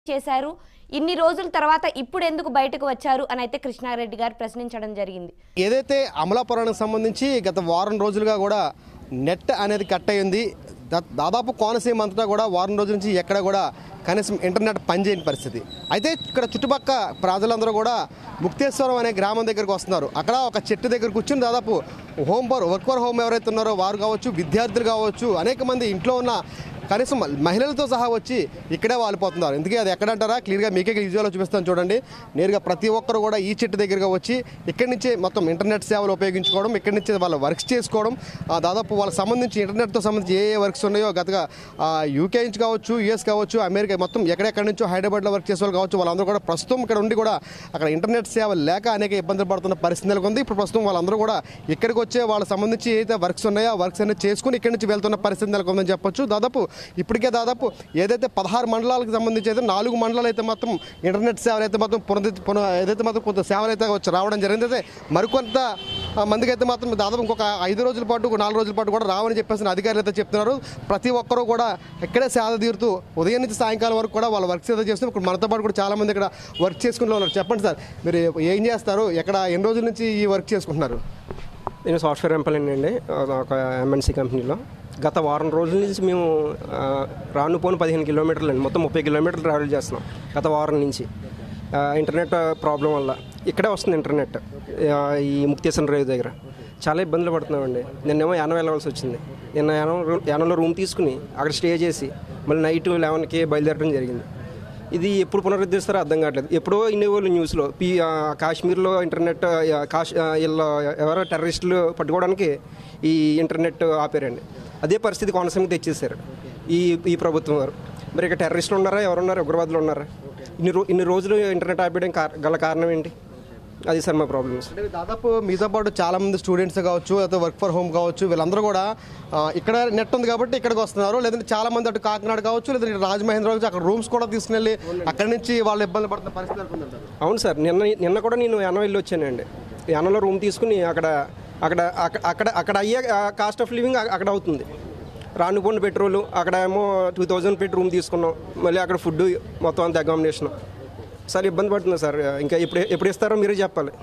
చేశారు ఇన్ని రోజుల తర్వాత ఇప్పుడు ఎందుకు బయటకు వచ్చారు అని అయితే కృష్ణారెడ్డి గారు ప్రశ్నించడం జరిగింది ఏదైతే అమలాపురానికి సంబంధించి గత వారం రోజులుగా కూడా నెట్ అనేది కట్ అయింది దా- దాదాపు కోనసీమ అంతటా కూడా వారం రోజుల నుంచి ఎక్కడ కూడా కనీసం ఇంటర్నెట్ పనిచేయని పరిస్థితి అయితే ఇక్కడ చుట్టుపక్క ప్రజలందరూ కూడా ముక్తేశ్వరం అనే గ్రామం దగ్గరకు వస్తున్నారు అక్కడ ఒక చెట్టు దగ్గర కూర్చుని దాదాపు home for work for home ఎవరైతే ఉన్నారో వారు కావచ్చు విద్యార్థులు కావచ్చు అనేక మంది ఇంట్లో ఉన్న కనీసం మహిళలతో సహా వచ్చి ఇక్కడే వాలిపోతున్నారు ఎందుకే అది ఎక్కడంటారా క్లియర్గా మీకే విజువల్ చూపిస్తాను చూడండి నేరుగా ప్రతి ఒక్కరు కూడా ఈ చెట్టు దగ్గరగా వచ్చి ఇక్కడి నుంచే మొత్తం ఇంటర్నెట్ సేవలు ఉపయోగించుకోవడం ఇక్కడి నుంచి వాళ్ళ వర్క్స్ చేసుకోవడం ఆ, దాదాపు వాళ్ళకి సంబంధించి ఇంటర్నెట్తో సంబంధించి ఏ ఏ వర్క్స్ ఉన్నాయో గతగా యూకే నుంచి కావచ్చు యూఎస్ కావచ్చు అమెరికా మొత్తం ఎక్కడెక్కడి నుంచో హైదరాబాద్లో వర్క్ చేసే వాళ్ళు కావచ్చు వాళ్ళందరూ కూడా ప్రస్తుతం ఇక్కడ ఉండి కూడా అక్కడ ఇంటర్నెట్ సేవ లేక అనేక ఇబ్బందులు పడుతున్న పరిస్థితి నెలకొంది ఇప్పుడు ప్రస్తుతం వాళ్ళందరూ కూడా ఇక్కడికి వచ్చే వాళ్ళకి సంబంధించి ఏదైతే వర్క్స్ ఉన్నాయో ఆ వర్క్స్ అనేది చేసుకుని ఇక్కడి నుంచి వెళ్తున్న పరిస్థితి నెలకొందని చెప్పొచ్చు దాదాపు ఇప్పటికే దాదాపు ఏదైతే పదహారు మండలాలకు సంబంధించి అయితే నాలుగు మండలాలు అయితే మొత్తం ఇంటర్నెట్ సేవలు అయితే మొత్తం పునరుద్ధి పునః ఏదైతే మొత్తం కొంత సేవలు అయితే వచ్చి రావడం జరిగింది అయితే మరికొంత ఆ, మందికి అయితే మాత్రం దాదాపు ఇంకొక ఐదు రోజుల పాటు ఒక నాలుగు రోజుల పాటు కూడా రావని చెప్పేసి అధికారులు అయితే చెప్తున్నారు ప్రతి ఒక్కరూ కూడా ఇక్కడే సేవ తీరుతూ ఉదయం నుంచి సాయంకాలం వరకు కూడా వాళ్ళ వర్క్స్ అయితే చేస్తున్నారు ఇప్పుడు మనతో పాటు కూడా చాలా మంది ఇక్కడ వర్క్ చేసుకుంటూ ఉన్నారు చెప్పండి సార్ మీరు ఏం చేస్తారు ఎక్కడ ఎన్ని రోజుల నుంచి ఈ వర్క్ చేసుకుంటున్నారు నేను సాఫ్ట్వేర్ ఎంప్లాయీ అండి ఒక ఎంఎన్సీ కంపెనీలో గత వారం రోజుల నుంచి మేము ఆ, రాను పోను పదిహేను కిలోమీటర్లు అండి మొత్తం ముప్పై కిలోమీటర్లు ట్రావెల్ చేస్తున్నాం గత వారం నుంచి ఆ, ఇంటర్నెట్ ప్రాబ్లం వల్ల ఇక్కడే వస్తుంది ఇంటర్నెట్ ఆ, ఈ ముక్తేశ్వర రేవు దగ్గర చాలా ఇబ్బందులు పడుతున్నామండి నిన్నేమో యానం వెళ్ళవలసి వచ్చింది నిన్న యానం రూ- యానంలో రూమ్ తీసుకుని అక్కడ స్టే చేసి మళ్ళీ నైట్ లెవెన్కి బయలుదేరడం జరిగింది ఇది ఎప్పుడు పునరుద్ధరిస్తారో అర్థం కావట్లేదు ఎప్పుడో ఇన్నేవాళ్ళు న్యూస్లో పీ ఆ, కాశ్మీర్లో ఇంటర్నెట్ ఆ, కాశ్ ఆ, వీళ్ళ ఎవరో టెర్రరిస్టులు పట్టుకోవడానికి ఈ ఇంటర్నెట్ ఆపారండి అదే పరిస్థితి కోనసీమకి తెచ్చేసారు ఈ ఈ ప్రభుత్వం వారు మరి ఇక టెర్రరిస్టులు ఉన్నారా ఎవరున్నారు ఉగ్రవాదులు ఉన్నారా ఇన్ని రో ఇన్ని రోజులు ఇంటర్నెట్ ఆపేయడం కార- గల కారణం ఏంటి అది సార్ మా ప్రాబ్లమ్స్ అంటే దాదాపు మీతో పాటు చాలా మంది స్టూడెంట్స్ కావచ్చు లేదా వర్క్ ఫర్ హోమ్ కావచ్చు వీళ్ళందరూ కూడా ఆ, ఇక్కడ నెట్ ఉంది కాబట్టి ఇక్కడికి వస్తున్నారు లేదంటే చాలా మంది అటు కాకినాడ కావచ్చు లేదంటే ఇటు రాజమహేంద్ర కావచ్చు అక్కడ రూమ్స్ కూడా తీసుకెళ్ళి అక్కడి నుంచి వాళ్ళు ఇబ్బంది పడుతున్న పరిస్థితి నెలకొందంటారు. అవును సార్ నిన్న నిన్న కూడా నేను యానం వెళ్ళి వచ్చానండి యానంలో రూమ్ తీసుకుని అక్కడ అక్కడ అక్కడ అక్కడ అక్కడ అయ్యే కాస్ట్ ఆఫ్ లివింగ్ అక్కడ అవుతుంది రానుపోయిన పెట్రోల్ అక్కడ ఏమో టూ థౌజండ్ పెట్టి రూమ్ తీసుకున్నాం మళ్ళీ అక్కడ ఫుడ్ మొత్తం అంత అకామిడేషన్ సార్ ఇబ్బంది పడుతుంది సార్ ఇంకా ఎప్పుడు ఎప్పుడు ఇస్తారో మీరే చెప్పాలి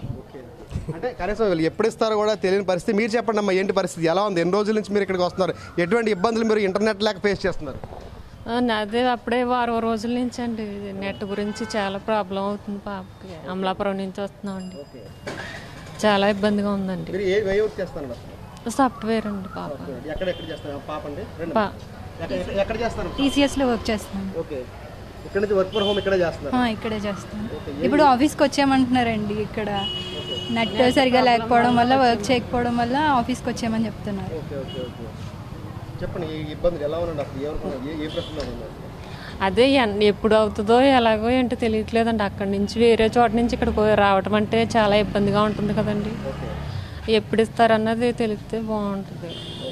అంటే కనీసం వీళ్ళు ఎప్పుడు ఇస్తారో కూడా తెలియని పరిస్థితి మీరు చెప్పండి అమ్మా ఏంటి పరిస్థితి ఎలా ఉంది ఎన్ని రోజుల నుంచి మీరు ఇక్కడికి వస్తున్నారు ఎటువంటి ఇబ్బందులు మీరు ఇంటర్నెట్ లేక ఫేస్ చేస్తున్నారు ఆ, నాదే అప్పుడే వారం రోజుల నుంచి అండి ఇది నెట్ గురించి చాలా ప్రాబ్లం అవుతుంది పాపకి అమలాపురం నుంచి వస్తున్నామండి చాలా ఇబ్బందిగా ఉందండి మీరు ఏ ఏ వర్క్ చేస్తున్నారు సాఫ్ట్వేర్ అండి పాప ఎక్కడ ఎక్కడ చేస్తారు పాప అండి పా- ఎక్కడ ఎక్కడ చేస్తారు టీసీఎస్లో వర్క్ చేస్తున్నాను ఓకే ఇక్కడ నుంచి వర్క్ ఫర్ హోమ్ ఇక్కడ చేస్తున్నారు ఆ, ఇక్కడే చేస్తాను ఇప్పుడు ఆఫీస్కి వచ్చామంటున్నారండి ఇక్కడ నెట్ సరిగా లేకపోవడం వల్ల వర్క్ చేయకపోవడం వల్ల ఆఫీస్కి వచ్చామని చెప్తున్నారు ఓకే ఓకే ఓకే చెప్పండి ఈ ఇబ్బందులు ఎలా ఉన్నాయండి అసలు ఎవరు ఏ ఏ ప్రశ్నలు ఉన్నాయి అదే ఎన్- ఎప్పుడు అవుతుందో ఎలాగో ఏంటో తెలియట్లేదండి అక్కడి నుంచి వేరే చోట నుంచి ఇక్కడికి రావటం అంటే చాలా ఇబ్బందిగా ఉంటుంది కదండి ఎప్పుడు ఇస్తారన్నది తెలిస్తే బాగుంటుంది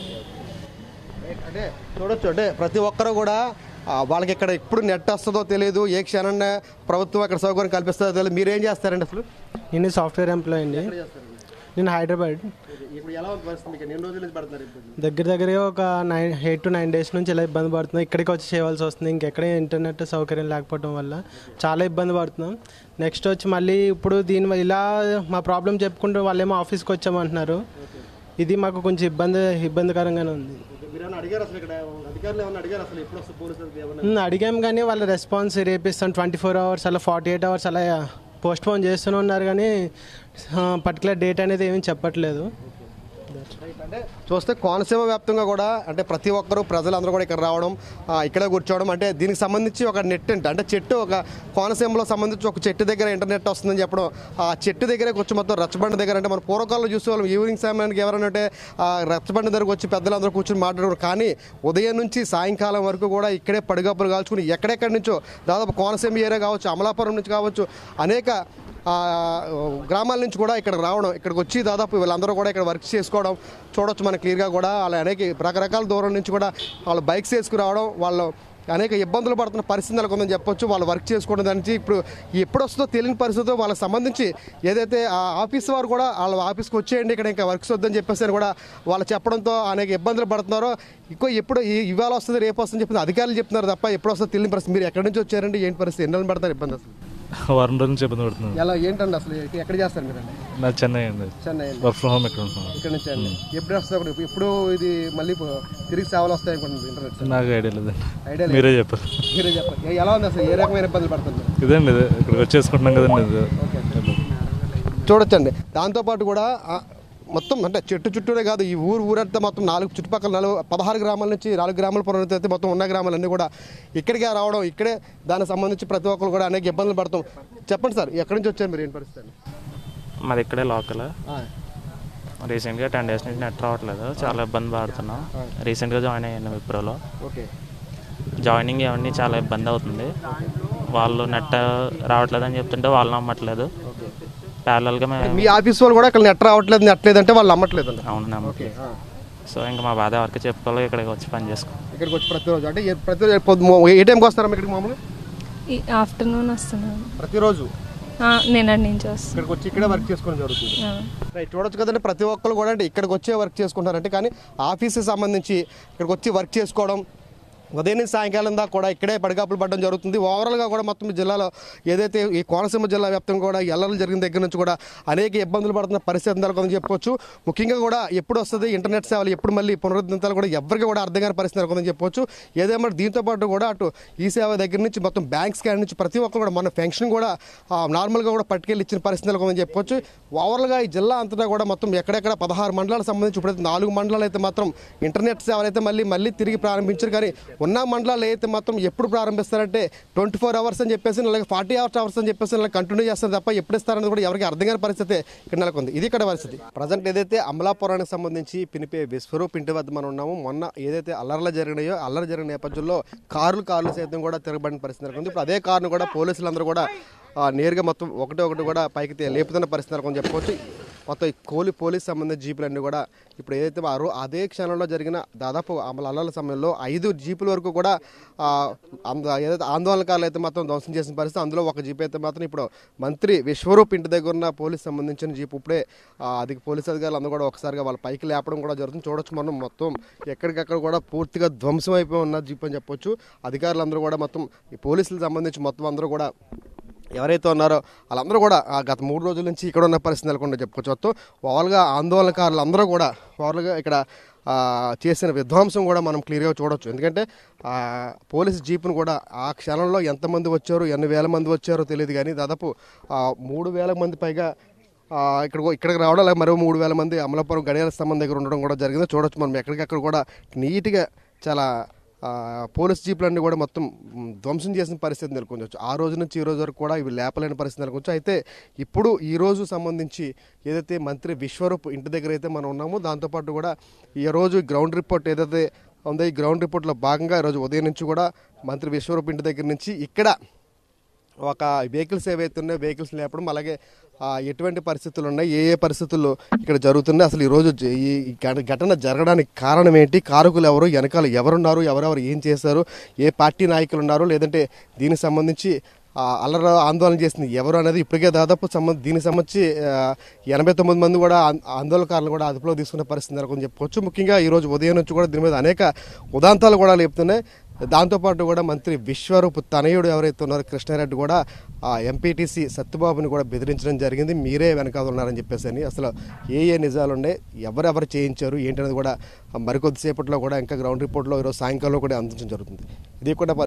అంటే చూడొచ్చు అంటే ప్రతి ఒక్కరు కూడా ఆ, వాళ్ళకి ఇక్కడ ఎప్పుడు నెట్ వస్తుందో తెలియదు ఏ క్షణాన్న ప్రభుత్వం అక్కడ సౌకర్యం కల్పిస్తుందో తెలియదు మీరు ఏం చేస్తారండి అసలు నేను సాఫ్ట్వేర్ ఎంప్లాయ్ అండి నేను హైదరాబాద్ ఇప్పుడు ఎలా ఉంది పరిస్థితి మీకు ఎన్ని రోజుల నుంచి పడుతున్నారు ఇబ్బంది దగ్గర దగ్గరగా ఒక nine eight to nine days నుంచి ఇలా ఇబ్బంది పడుతున్నాం ఇక్కడికి వచ్చి చేయవలసి వస్తుంది ఇంకెక్కడే ఇంటర్నెట్ సౌకర్యం లేకపోవడం వల్ల చాలా ఇబ్బంది పడుతున్నాం నెక్స్ట్ వచ్చి మళ్ళీ ఇప్పుడు దీని వల్ల ఇలా మా ప్రాబ్లం చెప్పుకుంటూ వాళ్ళేమో ఆఫీస్కి వచ్చామంటున్నారు ఇది మాకు కొంచెం ఇబ్బంది ఇబ్బందికరంగానే ఉంది మీరు ఏమైనా అడిగారు అసలు ఇక్కడ అధికారులు ఏమైనా అడిగారు అసలు ఎప్పుడు వస్తుంది పోలీసులు ఏమైనా ఉమ్, అడిగాం కానీ వాళ్ళ రెస్పాన్స్ రేపిస్తాం ట్వంటీ ఫోర్ అవర్స్ అలా ఫార్టీ ఎయిట్ అవర్స్ అలా పోస్ట్ పోన్ చేస్తూనే ఉన్నారు కానీ పర్టికులర్ డేట్ అనేది ఏమీ చెప్పట్లేదు అంటే చూస్తే కోనసీమ వ్యాప్తంగా కూడా అంటే ప్రతి ఒక్కరు ప్రజలందరూ కూడా ఇక్కడ రావడం ఆ, ఇక్కడే కూర్చోవడం అంటే దీనికి సంబంధించి ఒక నెట్ అంటే అంటే చెట్టు ఒక కోనసీమలో సంబంధించి ఒక చెట్టు దగ్గర ఇంటర్నెట్ వస్తుందని చెప్పడం ఆ చెట్టు దగ్గరే కూర్చో మొత్తం రచ్చబండ దగ్గర అంటే మన పూర్వకాలంలో చూసేవాళ్ళం ఈవినింగ్ సమయానికి ఎవరైనా అంటే ఆ రచ్చబండ దగ్గరకు వచ్చి పెద్దలందరూ కూర్చొని మాట్లాడుకోరు కానీ ఉదయం నుంచి సాయంకాలం వరకు కూడా ఇక్కడే పడిగప్పులు కాల్చుకుని ఎక్కడెక్కడి నుంచో దాదాపు కోనసీమ ఏరియా కావచ్చు అమలాపురం నుంచి కావచ్చు అనేక ఆ, గ్రామాల నుంచి కూడా ఇక్కడ రావడం ఇక్కడికి వచ్చి దాదాపు వీళ్ళందరూ కూడా ఇక్కడ వర్క్ చేసుకోవడం చూడొచ్చు మనకి క్లియర్గా కూడా వాళ్ళ అనేక రకరకాల దూరం నుంచి కూడా వాళ్ళు బైక్స్ వేసుకుని రావడం వాళ్ళు అనేక ఇబ్బందులు పడుతున్న పరిస్థితి నెలకొందని చెప్పొచ్చు వాళ్ళు వర్క్ చేసుకోవడం దాని నుంచి ఇప్పుడు ఎప్పుడు వస్తుందో తెలియని పరిస్థితితో వాళ్ళకి సంబంధించి ఏదైతే ఆ ఆఫీస్ వారు కూడా వాళ్ళ ఆఫీస్కి వచ్చేయండి ఇక్కడ ఇంకా వర్క్స్ వద్దని చెప్పేసి అని కూడా వాళ్ళు చెప్పడంతో అనేక ఇబ్బందులు పడుతున్నారో ఇంకో ఎప్పుడు ఈ- ఇవాళ వస్తుంది రేపు వస్తుంది చెప్పి అధికారులు చెప్తున్నారు తప్ప ఎప్పుడు వస్తుందో తెలియని పరిస్థితి మీరు ఎక్కడి నుంచి వచ్చారండి ఏంటి పరిస్థితి ఎన్ని రోజులు పడతారు ఇబ్బంది అసలు వారం రోజుల నుంచి ఇబ్బంది పడుతున్నాను ఎలా ఏంటండి అసలు ఎక్కడ చేస్తారు మీరు నా చెన్నై అండి చెన్నై వర్క్ ఫ్రమ్ హోమ్ ఇక్కడ ఉంటున్నాను ఇక్కడ నుంచి అండి ఎప్పుడు వస్తారు ఎప్పుడు ఇది మళ్ళీ పో- తిరిగి సేవలు వస్తాయి అనుకుంటుంది ఇంటర్నెట్ నాకు ఐడియా లేదండి ఐడియా లేదు. మీరే చెప్పారు మీరే చెప్పండి ఏ- ఎలా ఉంది అసలు ఏ రకమైన ఇబ్బందులు పడుతుంది ఇదండి ఇది ఇక్కడికి వచ్చేసుకుంటున్నాం కదండి ఇది చూడొచ్చండి దాంతోపాటు కూడా ఆ, మొత్తం అంటే చెట్టు చుట్టూనే కాదు ఈ ఊరు ఊరంతా మొత్తం నాలుగు చుట్టుపక్కల నాలుగు పదహారు గ్రామాల నుంచి నాలుగు గ్రామాల పునరుద్ధి అయితే మొత్తం ఉన్న గ్రామాలన్నీ కూడా ఇక్కడికే రావడం ఇక్కడే దానికి సంబంధించి ప్రతి ఒక్కరు కూడా అనేక ఇబ్బందులు పడతాం చెప్పండి సార్ ఎక్కడి నుంచి వచ్చారు మీరు ఏం పరిస్థితి అండి? మాది ఇక్కడే లోకల్ ఆ, రీసెంట్గా టెన్ డేస్ నుంచి నెట్ రావట్లేదు చాలా ఇబ్బంది పడుతున్నాం రీసెంట్గా జాయిన్ అయ్యాను విప్రోలో ఓకే జాయినింగ్ అవన్నీ చాలా ఇబ్బంది అవుతుంది వాళ్ళు నెట్ రావట్లేదని చెప్తుంటే వాళ్ళు నమ్మట్లేదు ప్యారలల్గా మేము మీ ఆఫీస్ వాళ్ళు కూడా ఇక్కడ నెట్ రావట్లేదు నెట్ లేదంటే వాళ్ళు నమ్మట్లేదు అండి అవును నమ్మట్లేదు సో ఇంకా మా బాధ ఎవరికి చెప్పుకోవాలి ఇక్కడికి వచ్చి పని చేసుకో ఇక్కడికి వచ్చి ప్రతిరోజు అంటే ఏ- ప్రతిరోజు పొద్దు- ఏ టైంకి వస్తారా ఇక్కడికి మామూలుగా ఈ ఆఫ్టర్నూన్ వస్తున్నాను ప్రతిరోజు ఆ, నిన్నటి నుంచి వస్తున్నాను ఇక్కడికి వచ్చి ఇక్కడే వర్క్ చేసుకోవడం జరుగుతుంది ఆ. రైట్ చూడొచ్చు కదండి ప్రతి ఒక్కరు కూడా అంటే ఇక్కడికి వచ్చే వర్క్ చేసుకుంటారంటే కానీ ఆఫీస్కి సంబంధించి ఇక్కడికి వచ్చి వర్క్ చేసుకోవడం ఉదయం నుంచి సాయంకాలం దాకా కూడా ఇక్కడే పడిగాపులు పడడం జరుగుతుంది ఓవరాల్గా కూడా మొత్తం ఈ జిల్లాలో ఏదైతే ఈ కోనసీమ జిల్లా వ్యాప్తంగా కూడా ఎల్లలు జరిగిన దగ్గర నుంచి కూడా అనేక ఇబ్బందులు పడుతున్న పరిస్థితి నెలకొందని చెప్పొచ్చు ముఖ్యంగా కూడా ఎప్పుడు వస్తుంది ఇంటర్నెట్ సేవలు ఎప్పుడు మళ్ళీ పునరుద్ధరించాలి కూడా ఎవరికి కూడా అర్థం కాని పరిస్థితి నెలకొందని చెప్పొచ్చు ఏదేమో దీంతో పాటు కూడా అటు ఈ సేవ దగ్గర నుంచి మొత్తం బ్యాంక్ స్కాన్ నుంచి ప్రతి ఒక్కరు కూడా మన పెన్షన్ కూడా ఆ, నార్మల్గా కూడా పట్టుకెళ్ళి ఇచ్చిన పరిస్థితి నెలకొందని చెప్పొచ్చు ఓవరాల్గా ఈ జిల్లా అంతటా కూడా మొత్తం ఎక్కడెక్కడ పదహారు మండలాలకు సంబంధించి ఇప్పుడైతే నాలుగు మండలాలు అయితే మాత్రం ఇంటర్నెట్ సేవలు అయితే మళ్ళీ మళ్ళీ తిరిగి ప్రారంభించారు కానీ ఉన్న మండలాలు అయితే మాత్రం ఎప్పుడు ప్రారంభిస్తారంటే ట్వంటీ ఫోర్ అవర్స్ అని చెప్పేసి అలాగే ఫార్టీ అవర్స్ అవర్స్ అని చెప్పేసి ఇలా కంటిన్యూ చేస్తారు తప్ప ఎప్పుడు ఇస్తారనేది కూడా ఎవరికి అర్థం కాని పరిస్థితి ఇక్కడ నెలకొంది ఇది ఇక్కడ పరిస్థితి ప్రజెంట్ ఏదైతే అమలాపురానికి సంబంధించి పినిపే విశ్వరూప్ ఇంటి వద్ద మనం ఉన్నామో మొన్న ఏదైతే అల్లర్లు జరిగినాయో అల్లరి జరిగిన నేపథ్యంలో కార్లు కార్లు సైతం కూడా తిరగబడిన పరిస్థితి నెలకొంది ఇప్పుడు అదే కారును కూడా పోలీసులందరూ కూడా ఆ, నేరుగా మొత్తం ఒకటి ఒకటి కూడా పైకి తే- లేపుతున్న పరిస్థితి నెలకొని చెప్పుకోవచ్చు మొత్తం ఈ కోలి పోలీస్ సంబంధించిన జీపులన్నీ కూడా ఇప్పుడు ఏదైతే ఆ రో- అదే క్షణంలో జరిగిన దాదాపు అమలు అల్లల సమయంలో ఐదు జీపుల వరకు కూడా ఆ, అంద- ఏదైతే ఆందోళనకారులు అయితే మాత్రం ధ్వంసం చేసిన పరిస్థితి అందులో ఒక జీప్ అయితే మాత్రం ఇప్పుడు మంత్రి విశ్వరూప్ ఇంటి దగ్గర ఉన్న పోలీస్ సంబంధించిన జీప్ ఇప్పుడే ఆ, అది పోలీస్ అధికారులు అందరూ కూడా ఒకసారిగా వాళ్ళ పైకి లేపడం కూడా జరుగుతుంది చూడొచ్చు మనం మొత్తం ఎక్కడికక్కడ కూడా పూర్తిగా ధ్వంసం అయిపోయి ఉన్న జీప్ అని చెప్పొచ్చు అధికారులందరూ కూడా మొత్తం ఈ పోలీసులకు సంబంధించి మొత్తం అందరూ కూడా ఎవరైతే ఉన్నారో వాళ్ళందరూ కూడా ఆ గత మూడు రోజుల నుంచి ఇక్కడ ఉన్న పరిస్థితి నెలకొండ చెప్పుకోవచ్చు మొత్తం ఓవరాల్గా ఆందోళనకారులు అందరూ కూడా ఓవరాల్గా ఇక్కడ ఆ, చేసిన విధ్వంసం కూడా మనం క్లియర్గా చూడొచ్చు ఎందుకంటే ఆ, పోలీసు జీపును కూడా ఆ క్షణంలో ఎంతమంది వచ్చారు ఎన్ని వేల మంది వచ్చారో తెలియదు కానీ దాదాపు ఆ, మూడు వేల మంది పైగా ఆ, ఇక్కడ ఇక్కడికి రావడం అలాగే మరో మూడు వేల మంది అమలాపురం గడియార స్తంభం దగ్గర ఉండడం కూడా జరిగింది చూడొచ్చు మనం ఎక్కడికక్కడ కూడా నీట్గా చాలా ఆ, పోలీస్ జీపులన్నీ కూడా మొత్తం మ్, ధ్వంసం చేసిన పరిస్థితి నెలకొంచవచ్చు ఆ రోజు నుంచి ఈ రోజు వరకు కూడా ఇవి లేపలేని పరిస్థితి నెలకొచ్చు అయితే ఇప్పుడు ఈ రోజు సంబంధించి ఏదైతే మంత్రి విశ్వరూప్ ఇంటి దగ్గర అయితే మనం ఉన్నామో దాంతోపాటు కూడా ఈ రోజు గ్రౌండ్ రిపోర్ట్ ఏదైతే ఉందో ఈ గ్రౌండ్ రిపోర్ట్లో భాగంగా ఈరోజు ఉదయం నుంచి కూడా మంత్రి విశ్వరూప్ ఇంటి దగ్గర నుంచి ఇక్కడ ఒక వెహికల్స్ ఏవైతే ఉన్నాయో వెహికల్స్ లేపడం అలాగే ఆ, ఎటువంటి పరిస్థితులు ఉన్నాయి ఏ ఏ పరిస్థితుల్లో ఇక్కడ జరుగుతున్నాయి అసలు ఈరోజు జ- ఈ ఈ ఘట- ఘటన జరగడానికి కారణం ఏంటి కారకులు ఎవరు వెనకాల ఎవరున్నారు ఎవరెవరు ఏం చేశారు ఏ పార్టీ నాయకులు ఉన్నారు లేదంటే దీనికి సంబంధించి ఆ, అల్లర ఆందోళన చేసింది ఎవరు అనేది ఇప్పటికే దాదాపు సంబంధ దీనికి సంబంధించి ఆ, ఎనభై తొమ్మిది మంది కూడా ఆం- ఆందోళనకారులు కూడా అదుపులో తీసుకునే పరిస్థితి నెలకొని చెప్పొచ్చు ముఖ్యంగా ఈ రోజు ఉదయం నుంచి కూడా దీని మీద అనేక ఉదాంతాలు కూడా లేపుతున్నాయి దాంతోపాటు కూడా మంత్రి విశ్వరూప్ తనయుడు ఎవరైతే ఉన్నారో కృష్ణారెడ్డి కూడా ఆ ఎంపీటీసీ సత్యబాబుని కూడా బెదిరించడం జరిగింది మీరే వెనకాల ఉన్నారని చెప్పేసి అని అసలు ఏ ఏ నిజాలు ఉన్నాయి ఎవరెవరు చేయించారు ఏంటనేది కూడా మరికొద్దిసేపట్లో కూడా ఇంకా గ్రౌండ్ రిపోర్ట్లో ఈరోజు సాయంకాలం కూడా అందించడం జరుగుతుంది ఇది కూడా